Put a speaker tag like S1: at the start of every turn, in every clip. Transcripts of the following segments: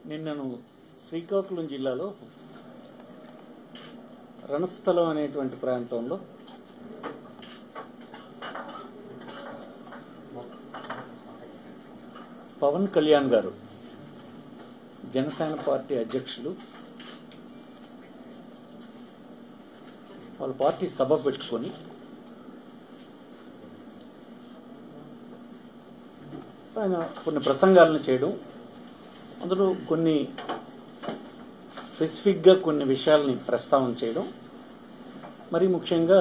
S1: నిన్నను శ్రీకాకుళం జిల్లాలో రణస్థలం అనేటువంటి ప్రాంతంలో పవన్ కళ్యాణ్ గారు జనసేన పార్టీ అధ్యక్షులు వాళ్ళ పార్టీ సభ పెట్టుకొని ఆయన కొన్ని ప్రసంగాలను చేయడం అందులో కొన్ని స్పెసిఫిక్గా కొన్ని విషయాల్ని ప్రస్తావన చేయడం మరి ముఖ్యంగా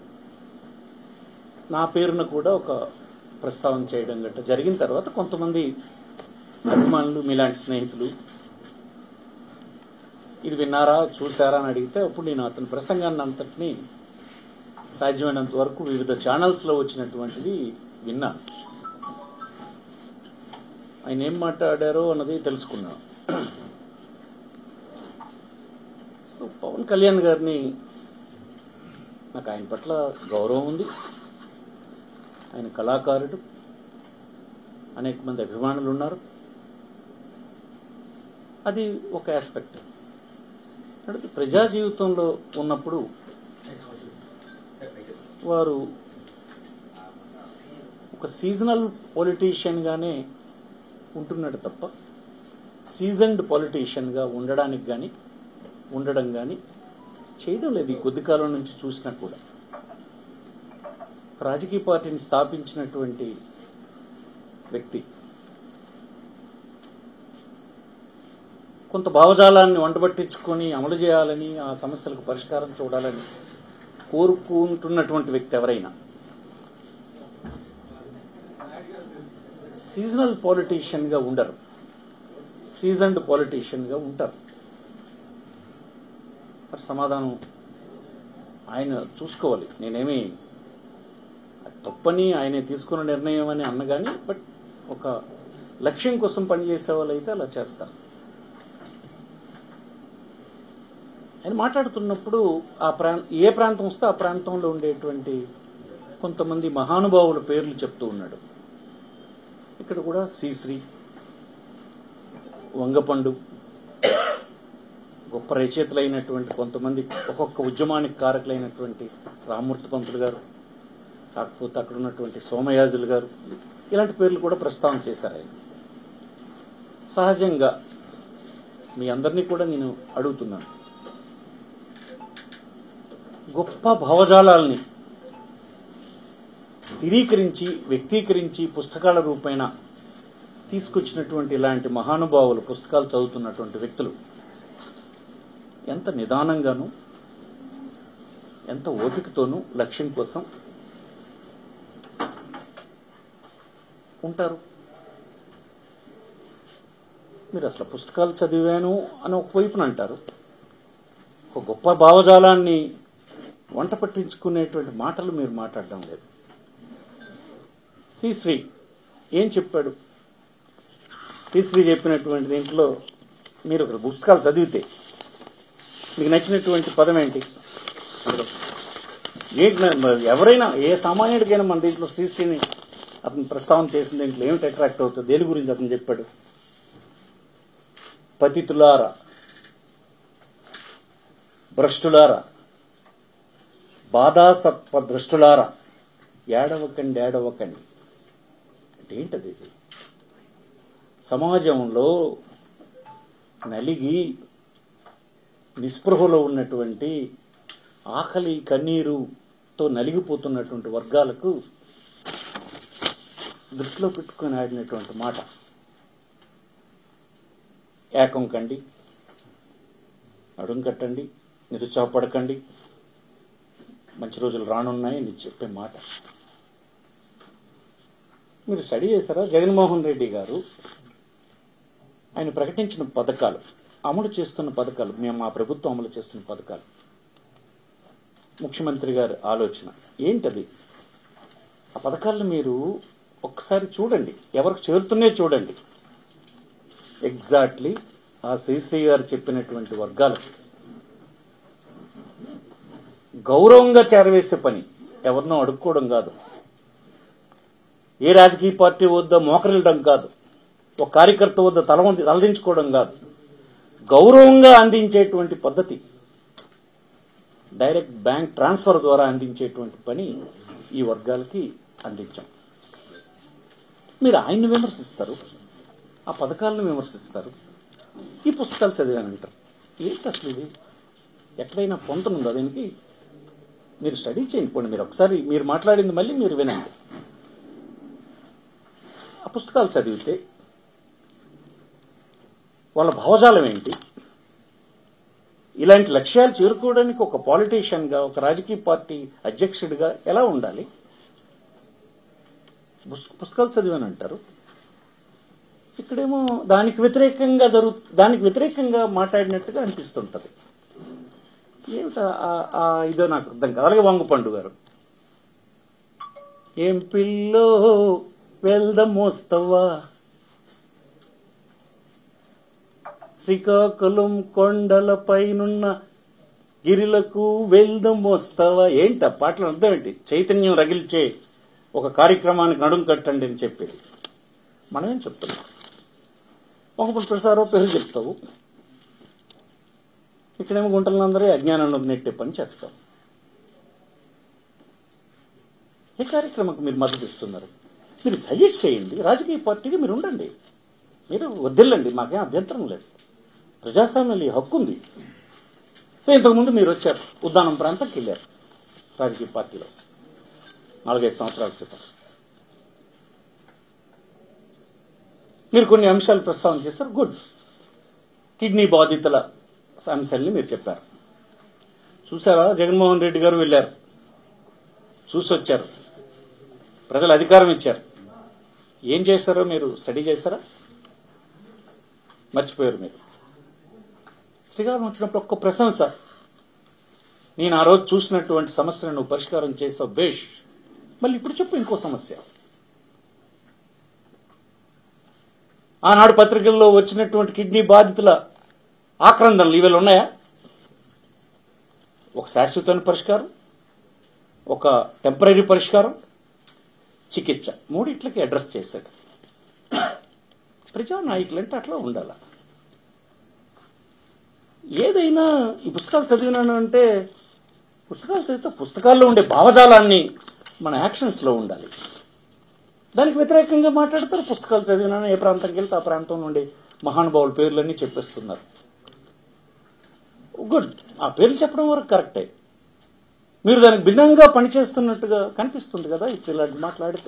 S1: నా పేరున కూడా ఒక ప్రస్తావన చేయడం గట్రా జరిగిన తర్వాత కొంతమంది అభిమానులు మీలాంటి స్నేహితులు ఇది విన్నారా చూసారా అని అడిగితే అప్పుడు నేను అతని ప్రసంగాన్ని అంతటిని సాధ్యమైనంత వరకు వివిధ ఛానల్స్లో వచ్చినటువంటిది విన్నాను ఆయన ఏం మాట్లాడారో అన్నది తెలుసుకున్నాను సో పవన్ కళ్యాణ్ గారిని నాకు ఆయన పట్ల గౌరవం ఉంది ఆయన కళాకారుడు అనేక మంది అభిమానులు ఉన్నారు అది ఒక ఆస్పెక్ట్ అంటే ప్రజా జీవితంలో ఉన్నప్పుడు వారు ఒక సీజనల్ పొలిటీషియన్గానే ఉంటున్నాడు తప్ప సీజన్డ్ పొలిటీషియన్గా ఉండడానికి కానీ ఉండడం కానీ చేయడం లేదు ఈ కొద్ది కాలం నుంచి చూసినా కూడా రాజకీయ పార్టీని స్థాపించినటువంటి వ్యక్తి కొంత భావజాలాన్ని వంటబట్టించుకొని అమలు చేయాలని ఆ సమస్యలకు పరిష్కారం చూడాలని కోరుకుంటున్నటువంటి వ్యక్తి ఎవరైనా సీజనల్ పాలిటీషియన్గా ఉండరు సీజన్డ్ పాలిటీషియన్గా ఉంటారు మరి సమాధానం ఆయన చూసుకోవాలి నేనేమి అది తప్పని ఆయన తీసుకున్న నిర్ణయం అని అన్న కానీ బట్ ఒక లక్ష్యం కోసం పనిచేసే వాళ్ళు అయితే అలా చేస్తారు ఆయన మాట్లాడుతున్నప్పుడు ఆ ప్రాం ఏ ప్రాంతం వస్తే ఆ ప్రాంతంలో ఉండేటువంటి కొంతమంది మహానుభావుల పేర్లు చెప్తూ ఉన్నాడు ఇక్కడ కూడా శ్రీశ్రీ వంగపండు గొప్ప రచయితలైనటువంటి కొంతమంది ఒక్కొక్క ఉద్యమానికి కారకులైనటువంటి రామూర్తి పంతులు గారు కాకపోతే అక్కడ ఉన్నటువంటి సోమయాజులు గారు ఇలాంటి పేర్లు కూడా ప్రస్తావన చేశారు ఆయన సహజంగా మీ అందరినీ కూడా నేను అడుగుతున్నాను గొప్ప భావజాలాల్ని స్థిరీకరించి వ్యక్తీకరించి పుస్తకాల రూపేణ తీసుకొచ్చినటువంటి ఇలాంటి మహానుభావులు పుస్తకాలు చదువుతున్నటువంటి వ్యక్తులు ఎంత నిదానంగాను ఎంత ఓపికతోనూ లక్ష్యం కోసం ఉంటారు మీరు అసలు పుస్తకాలు చదివాను అని ఒకవైపున అంటారు ఒక గొప్ప భావజాలాన్ని వంట పట్టించుకునేటువంటి మాటలు మీరు మాట్లాడడం లేదు శ్రీశ్రీ ఏం చెప్పాడు శ్రీశ్రీ చెప్పినటువంటి దీంట్లో మీరు ఒక పుస్తకాలు చదివితే మీకు నచ్చినటువంటి పదం ఏంటి అందులో ఏంటి మరి ఎవరైనా ఏ సామాన్యుడికైనా మన దీంట్లో శ్రీశ్రీని అతను ప్రస్తావన చేసిన దీంట్లో ఏమిటి అట్రాక్ట్ అవుతుంది దేని గురించి అతను చెప్పాడు పతితులారా భ్రష్టులారా బాధాసర్ప భ్రష్టులారా ఏడవకండి ఏడవకండి అంటే ఏంటది ఇది సమాజంలో నలిగి నిస్పృహలో ఉన్నటువంటి ఆకలి కన్నీరుతో నలిగిపోతున్నటువంటి వర్గాలకు దృష్టిలో పెట్టుకొని ఆడినటువంటి మాట ఏకం కండి నడుం కట్టండి నిరుత్సాహపడకండి మంచి రోజులు రానున్నాయి అని చెప్పే మాట మీరు స్టడీ చేస్తారా జగన్మోహన్ రెడ్డి గారు ఆయన ప్రకటించిన పథకాలు అమలు చేస్తున్న పథకాలు మేము మా ప్రభుత్వం అమలు చేస్తున్న పథకాలు ముఖ్యమంత్రి గారి ఆలోచన ఏంటది ఆ పథకాలను మీరు ఒక్కసారి చూడండి ఎవరికి చేరుతున్నే చూడండి ఎగ్జాక్ట్లీ ఆ శ్రీశ్రీ గారు చెప్పినటువంటి వర్గాలకు గౌరవంగా చేరవేసే పని ఎవరినో అడుక్కోవడం కాదు ఏ రాజకీయ పార్టీ వద్ద మోకరిల్లడం కాదు ఒక కార్యకర్త వద్ద తల తలదించుకోవడం కాదు గౌరవంగా అందించేటువంటి పద్ధతి డైరెక్ట్ బ్యాంక్ ట్రాన్స్ఫర్ ద్వారా అందించేటువంటి పని ఈ వర్గాలకి అందించాం మీరు ఆయన్ని విమర్శిస్తారు ఆ పథకాలను విమర్శిస్తారు ఈ పుస్తకాలు చదివానంటారు ఏంటి అసలు ఇది ఎక్కడైనా పొంతనుందా దీనికి మీరు స్టడీ చేయండి పోండి మీరు ఒకసారి మీరు మాట్లాడింది మళ్ళీ మీరు వినండి ఆ పుస్తకాలు చదివితే వాళ్ళ భావజాలం ఏంటి ఇలాంటి లక్ష్యాలు చేరుకోవడానికి ఒక పాలిటీషియన్గా ఒక రాజకీయ పార్టీ అధ్యక్షుడిగా ఎలా ఉండాలి పుస్- పుస్తకాలు చదివానంటారు ఇక్కడేమో దానికి వ్యతిరేకంగా జరుగు దానికి వ్యతిరేకంగా మాట్లాడినట్టుగా అనిపిస్తుంటది ఏమిటా ఆ- ఆ ఇదో నాకు అర్థం కాదు అలాగే వంగపండు గారు ఏం పిల్లో వెళ్దాం మోస్తవా శ్రీకాకుళం కొండల పైనున్న గిరిలకు వెళ్దాం మోస్తావా ఏంటి ఆ పాటలు అర్థం ఏంటి చైతన్యం రగిల్చే ఒక కార్యక్రమానికి నడుం కట్టండి అని చెప్పేది మనమేం చెప్తున్నాం ఒకప్పుడు ప్రసారం పేరు చెప్తావు ఇక్కడేమో గుంటలందరూ అజ్ఞానంలో నెట్టే పని చేస్తాం ఏ కార్యక్రమంకి మీరు మద్దతు ఇస్తున్నారు మీరు సజెస్ట్ చేయండి రాజకీయ పార్టీగా మీరు ఉండండి మీరు వద్దిల్లండి మాకేం అభ్యంతరం లేదు ప్రజాస్వామ్యంలో ఈ హక్కు ఉంది సో ఇంతకుముందు మీరు వచ్చారు ఉద్దానం ప్రాంతంకి వెళ్ళారు రాజకీయ పార్టీలో నాలుగైదు సంవత్సరాల క్రితం మీరు కొన్ని అంశాలు ప్రస్తావన చేస్తారు గుడ్ కిడ్నీ బాధితుల అంశాలని మీరు చెప్పారు చూసారా జగన్మోహన్ రెడ్డి గారు వెళ్ళారు చూసి వచ్చారు ప్రజలు అధికారం ఇచ్చారు ఏం చేశారో మీరు స్టడీ చేశారా మర్చిపోయారు మీరు శ్రీకారం వచ్చినప్పుడు ఒక్క ప్రశంస నేను ఆ రోజు చూసినటువంటి సమస్యను నువ్వు పరిష్కారం చేసావు బేష్ మళ్ళీ ఇప్పుడు చెప్పు ఇంకో సమస్య ఆనాడు పత్రికల్లో వచ్చినటువంటి కిడ్నీ బాధితుల ఆక్రందనలు ఇవాళ ఉన్నాయా ఒక శాశ్వతమైన పరిష్కారం ఒక టెంపరీ పరిష్కారం చికిత్స మూడిట్లకి అడ్రస్ చేశాడు ప్రజానాయకులు అంటే అట్లా ఉండాల ఏదైనా ఈ పుస్తకాలు చదివినాను అంటే పుస్తకాలు చదివితే పుస్తకాల్లో ఉండే భావజాలాన్ని మన యాక్షన్స్లో ఉండాలి దానికి వ్యతిరేకంగా మాట్లాడతారు పుస్తకాలు చదివినాను ఏ ప్రాంతానికి వెళ్తే ఆ ప్రాంతంలో ఉండే మహానుభావుల పేర్లన్నీ చెప్పేస్తున్నారు గుడ్ ఆ పేర్లు చెప్పడం వరకు కరెక్టే మీరు దానికి భిన్నంగా పనిచేస్తున్నట్టుగా కనిపిస్తుంది కదా ఇప్పుడు ఇలాంటి మాట్లాడితే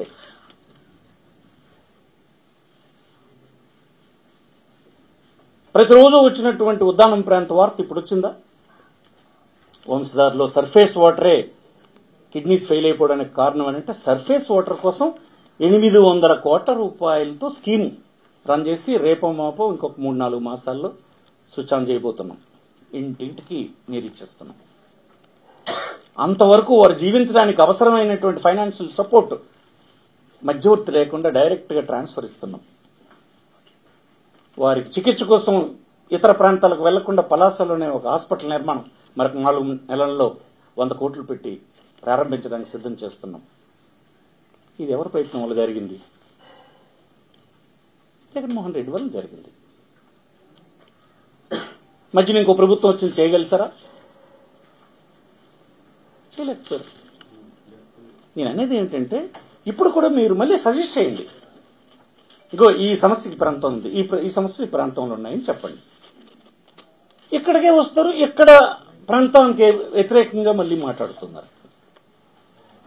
S1: ప్రతిరోజు వచ్చినటువంటి ఉద్దానం ప్రాంత వార్త ఇప్పుడు వచ్చిందా వంశధారలో సర్ఫేస్ వాటరే కిడ్నీస్ ఫెయిల్ అయిపోవడానికి కారణం అని అంటే సర్ఫేస్ వాటర్ కోసం ఎనిమిది వందల కోట్ల రూపాయలతో స్కీమ్ రన్ చేసి రేపో మాపో ఇంకొక మూడు నాలుగు మాసాల్లో స్విచ్ ఆన్ చేయబోతున్నాం ఇంటింటికి నీరు ఇచ్చేస్తున్నాం అంతవరకు వారు జీవించడానికి అవసరమైనటువంటి ఫైనాన్షియల్ సపోర్ట్ మధ్యవర్తి లేకుండా డైరెక్ట్ గా ట్రాన్స్ఫర్ ఇస్తున్నాం వారికి చికిత్స కోసం ఇతర ప్రాంతాలకు వెళ్లకుండా పలాసలోనే ఒక హాస్పిటల్ నిర్మాణం మరొక నాలుగు నెలల్లో వంద కోట్లు పెట్టి ప్రారంభించడానికి సిద్ధం చేస్తున్నాం ఇది ఎవరి ప్రయత్నం వల్ల జరిగింది జగన్మోహన్ రెడ్డి వల్ల జరిగింది మధ్యన ఇంకో ప్రభుత్వం వచ్చి చేయగలిసారా చేయలేకపోయారు నేను అనేది ఏంటంటే ఇప్పుడు కూడా మీరు మళ్ళీ సజెస్ట్ చేయండి ఇగో ఈ సమస్య ఈ ప్రాంతం ఉంది ఈ ప్ర- ఈ సమస్యలు ఈ ప్రాంతంలో ఉన్నాయని చెప్పండి ఇక్కడికే వస్తారు ఇక్కడ ప్రాంతానికి వ్యతిరేకంగా మళ్ళీ మాట్లాడుతున్నారు